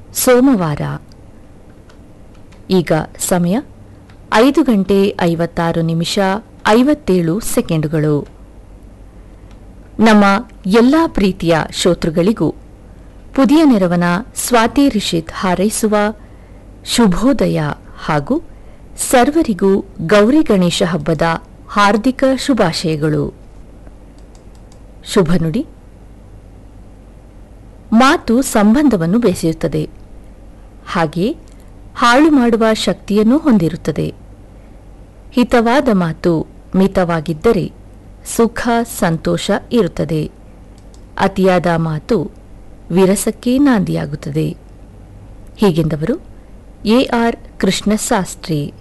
ಸೋಮವಾರ ಈಗ ಸಮಯ ಐದು ಗಂಟೆ ಐವತ್ತಾರು ನಿಮಿಷ ಐವತ್ತೇಳು ಸೆಕೆಂಡುಗಳು ನಮ್ಮ ಎಲ್ಲ ಪ್ರೀತಿಯ ಶ್ರೋತೃಗಳಿಗೂ ಪುದಿಯ ನೆರವನ ಸ್ವಾತಿ ರಿಷಿತ್ ಹಾರೈಸುವ ಶುಭೋದಯ ಹಾಗೂ ಸರ್ವರಿಗೂ ಗೌರಿ ಗಣೇಶ ಹಬ್ಬದ ಹಾರ್ದಿಕ ಶುಭಾಶಯಗಳು ಶುಭ ನುಡಿ ಮಾತು ಸಂಬಂಧವನ್ನು ಬೆಸೆಯುತ್ತದೆ ಹಾಗೆಯೇ ಹಾಳು ಮಾಡುವ ಶಕ್ತಿಯನ್ನು ಹೊಂದಿರುತ್ತದೆ ಹಿತವಾದ ಮಾತು ಮಿತವಾಗಿದ್ದರೆ ಸುಖ ಸಂತೋಷ ಇರುತ್ತದೆ ಅತಿಯಾದ ಮಾತು ವಿರಸಕ್ಕೆ ನಾಂದಿಯಾಗುತ್ತದೆ ಹೀಗೆಂದವರು ಎ ಆರ್ ಕೃಷ್ಣಶಾಸ್ತ್ರಿ